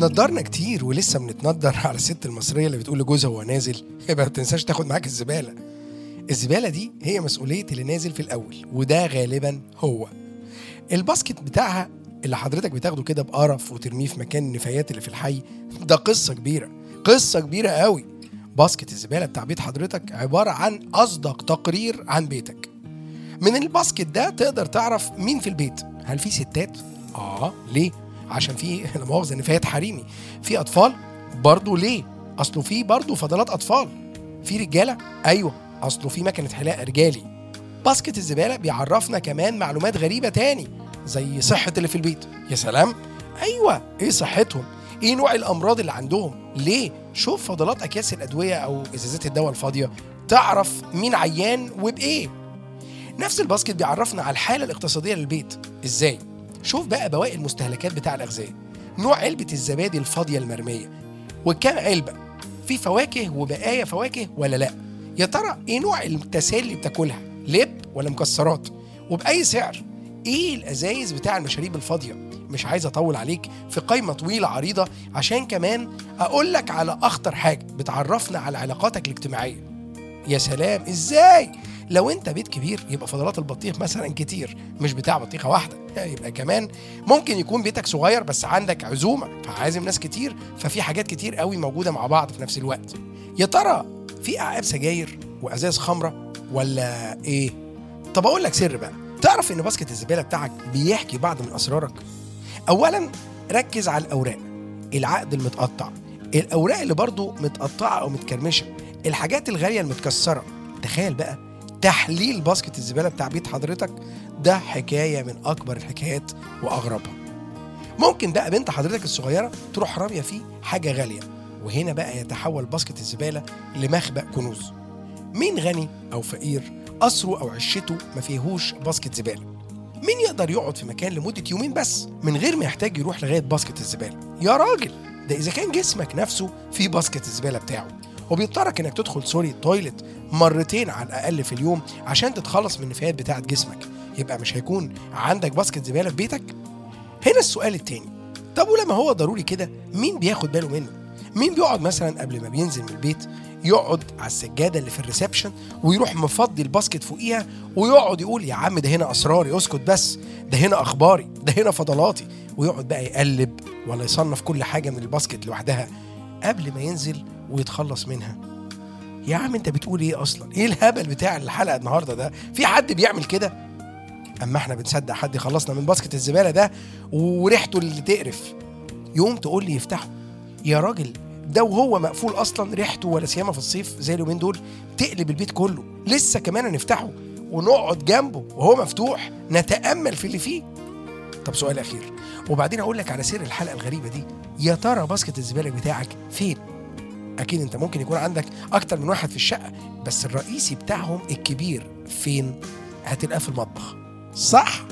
اتندرنا كتير ولسه بنتندر على الست المصريه اللي بتقول لجوزها وهو نازل يبقى ما تنساش تاخد معاك الزباله الزباله دي هي مسؤوليه اللي نازل في الاول وده غالبا هو الباسكت بتاعها اللي حضرتك بتاخده كده بقرف وترميه في مكان النفايات اللي في الحي ده قصه كبيره قصه كبيره قوي باسكت الزباله بتاع بيت حضرتك عباره عن اصدق تقرير عن بيتك من الباسكت ده تقدر تعرف مين في البيت هل في ستات اه ليه عشان في لا مؤاخذه نفايات حريمي في اطفال برضه ليه اصله في برضه فضلات اطفال في رجاله ايوه اصله في مكنه حلاقه رجالي باسكت الزباله بيعرفنا كمان معلومات غريبه تاني زي صحه اللي في البيت يا سلام ايوه ايه صحتهم ايه نوع الامراض اللي عندهم ليه شوف فضلات اكياس الادويه او ازازات الدواء الفاضيه تعرف مين عيان وبايه نفس الباسكت بيعرفنا على الحاله الاقتصاديه للبيت ازاي شوف بقى بواقي المستهلكات بتاع الاغذيه نوع علبه الزبادي الفاضيه المرميه وكام علبه في فواكه وبقايا فواكه ولا لا يا ترى ايه نوع التسالي اللي بتاكلها لب ولا مكسرات وباي سعر ايه الازايز بتاع المشاريب الفاضيه مش عايز اطول عليك في قائمه طويله عريضه عشان كمان اقول لك على اخطر حاجه بتعرفنا على علاقاتك الاجتماعيه يا سلام ازاي لو انت بيت كبير يبقى فضلات البطيخ مثلا كتير مش بتاع بطيخه واحده يبقى كمان ممكن يكون بيتك صغير بس عندك عزومه فعازم ناس كتير ففي حاجات كتير قوي موجوده مع بعض في نفس الوقت يا ترى في اعاب سجاير وازاز خمره ولا ايه طب اقول لك سر بقى تعرف ان باسكت الزباله بتاعك بيحكي بعض من اسرارك اولا ركز على الاوراق العقد المتقطع الاوراق اللي برضو متقطعه او متكرمشه الحاجات الغاليه المتكسره تخيل بقى تحليل باسكت الزباله بتاع بيت حضرتك ده حكايه من اكبر الحكايات واغربها ممكن بقى بنت حضرتك الصغيره تروح راميه فيه حاجه غاليه وهنا بقى يتحول باسكت الزباله لمخبأ كنوز مين غني او فقير قصره او عشته ما فيهوش باسكت زباله مين يقدر يقعد في مكان لمدة يومين بس من غير ما يحتاج يروح لغاية باسكت الزبالة يا راجل ده إذا كان جسمك نفسه في باسكت الزبالة بتاعه وبيضطرك إنك تدخل سوري التويلت مرتين على الأقل في اليوم عشان تتخلص من النفايات بتاعة جسمك يبقى مش هيكون عندك باسكت زبالة في بيتك هنا السؤال التاني طب ولما هو ضروري كده مين بياخد باله منه مين بيقعد مثلا قبل ما بينزل من البيت يقعد على السجاده اللي في الريسبشن ويروح مفضي الباسكت فوقيها ويقعد يقول يا عم ده هنا اسراري اسكت بس ده هنا اخباري ده هنا فضلاتي ويقعد بقى يقلب ولا يصنف كل حاجه من الباسكت لوحدها قبل ما ينزل ويتخلص منها يا عم انت بتقول ايه اصلا ايه الهبل بتاع الحلقه النهارده ده في حد بيعمل كده اما احنا بنصدق حد يخلصنا من باسكت الزباله ده وريحته اللي تقرف يقوم تقول لي يفتحه يا راجل ده وهو مقفول اصلا ريحته ولا سيما في الصيف زي اليومين دول تقلب البيت كله لسه كمان هنفتحه ونقعد جنبه وهو مفتوح نتامل في اللي فيه طب سؤال اخير وبعدين اقول لك على سر الحلقه الغريبه دي يا ترى باسكت الزباله بتاعك فين اكيد انت ممكن يكون عندك اكتر من واحد في الشقه بس الرئيسي بتاعهم الكبير فين هتلاقاه في المطبخ صح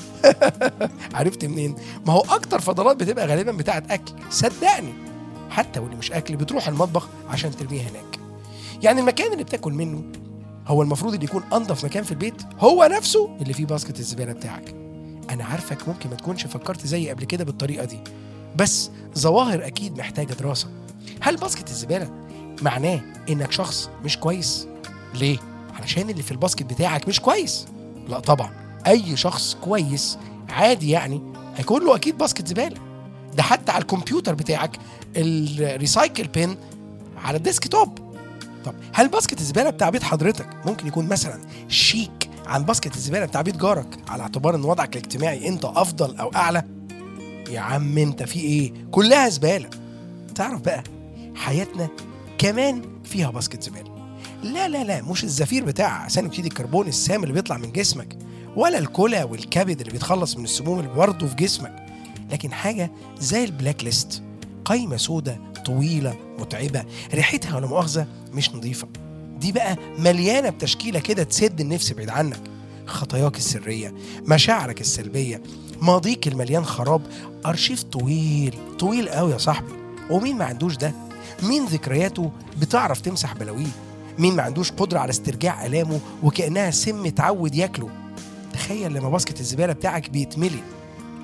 عرفت منين ما هو اكتر فضلات بتبقى غالبا بتاعه اكل صدقني حتى واللي مش اكل بتروح المطبخ عشان ترميها هناك يعني المكان اللي بتاكل منه هو المفروض اللي يكون انضف مكان في البيت هو نفسه اللي فيه باسكت الزباله بتاعك انا عارفك ممكن ما تكونش فكرت زيي قبل كده بالطريقه دي بس ظواهر اكيد محتاجه دراسه هل باسكت الزباله معناه انك شخص مش كويس ليه علشان اللي في الباسكت بتاعك مش كويس لا طبعا اي شخص كويس عادي يعني هيكون له اكيد باسكت زباله ده حتى على الكمبيوتر بتاعك الريسايكل بين على الديسك توب طب هل باسكت الزباله بتاع بيت حضرتك ممكن يكون مثلا شيك عن باسكت الزباله بتاع بيت جارك على اعتبار ان وضعك الاجتماعي انت افضل او اعلى يا عم انت في ايه كلها زباله تعرف بقى حياتنا كمان فيها باسكت زباله لا لا لا مش الزفير بتاع ثاني اكسيد الكربون السام اللي بيطلع من جسمك ولا الكلى والكبد اللي بيتخلص من السموم اللي برضه في جسمك لكن حاجه زي البلاك ليست قايمه سودة طويله متعبه ريحتها ولا مؤاخذه مش نظيفه دي بقى مليانه بتشكيله كده تسد النفس بعيد عنك خطاياك السريه مشاعرك السلبيه ماضيك المليان خراب ارشيف طويل طويل قوي يا صاحبي ومين ما عندوش ده مين ذكرياته بتعرف تمسح بلاويه مين ما عندوش قدرة على استرجاع آلامه وكأنها سم اتعود ياكله تخيل لما باسكت الزبالة بتاعك بيتملي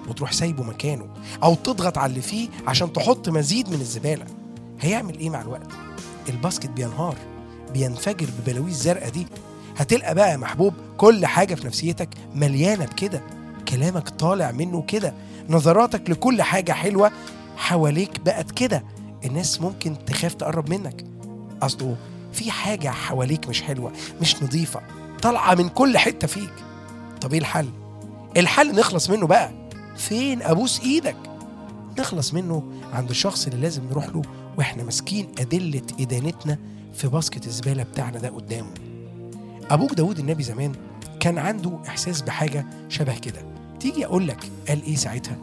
وتروح سايبه مكانه او تضغط على اللي فيه عشان تحط مزيد من الزباله هيعمل ايه مع الوقت الباسكت بينهار بينفجر ببلاوي الزرقاء دي هتلقى بقى يا محبوب كل حاجه في نفسيتك مليانه بكده كلامك طالع منه كده نظراتك لكل حاجه حلوه حواليك بقت كده الناس ممكن تخاف تقرب منك اصله في حاجه حواليك مش حلوه مش نظيفه طالعه من كل حته فيك طب ايه الحل الحل نخلص منه بقى فين ابوس ايدك نخلص منه عند الشخص اللي لازم نروح له واحنا ماسكين ادله ادانتنا في باسكت الزباله بتاعنا ده قدامه ابوك داود النبي زمان كان عنده احساس بحاجه شبه كده تيجي اقول لك قال ايه ساعتها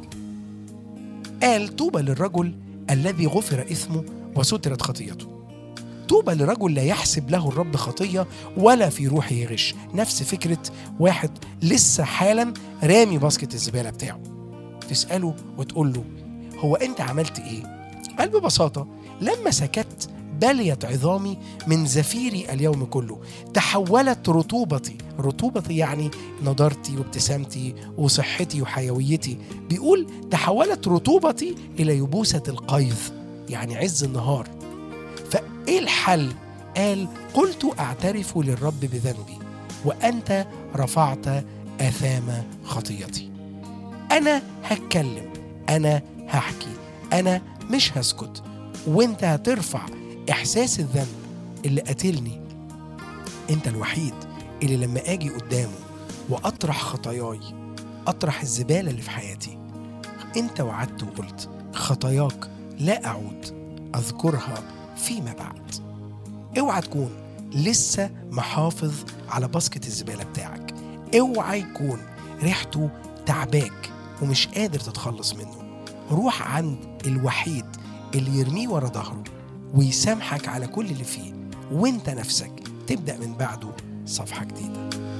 قال طوبى للرجل الذي غفر اثمه وسترت خطيته طوبى لرجل لا يحسب له الرب خطيه ولا في روحه غش نفس فكره واحد لسه حالا رامي باسكت الزباله بتاعه تساله وتقول له هو انت عملت ايه قال ببساطه لما سكت بليت عظامي من زفيري اليوم كله تحولت رطوبتي رطوبتي يعني نضارتي وابتسامتي وصحتي وحيويتي بيقول تحولت رطوبتي إلى يبوسة القيظ يعني عز النهار فإيه الحل؟ قال قلت أعترف للرب بذنبي وأنت رفعت آثام خطيتي أنا هتكلم أنا هحكي أنا مش هسكت وانت هترفع احساس الذنب اللي قاتلني انت الوحيد اللي لما اجي قدامه واطرح خطاياي اطرح الزباله اللي في حياتي انت وعدت وقلت خطاياك لا اعود اذكرها فيما بعد اوعى تكون لسه محافظ على باسكت الزباله بتاعك اوعى يكون ريحته تعباك ومش قادر تتخلص منه روح عند الوحيد اللي يرميه ورا ظهره ويسامحك على كل اللي فيه وانت نفسك تبدأ من بعده صفحة جديدة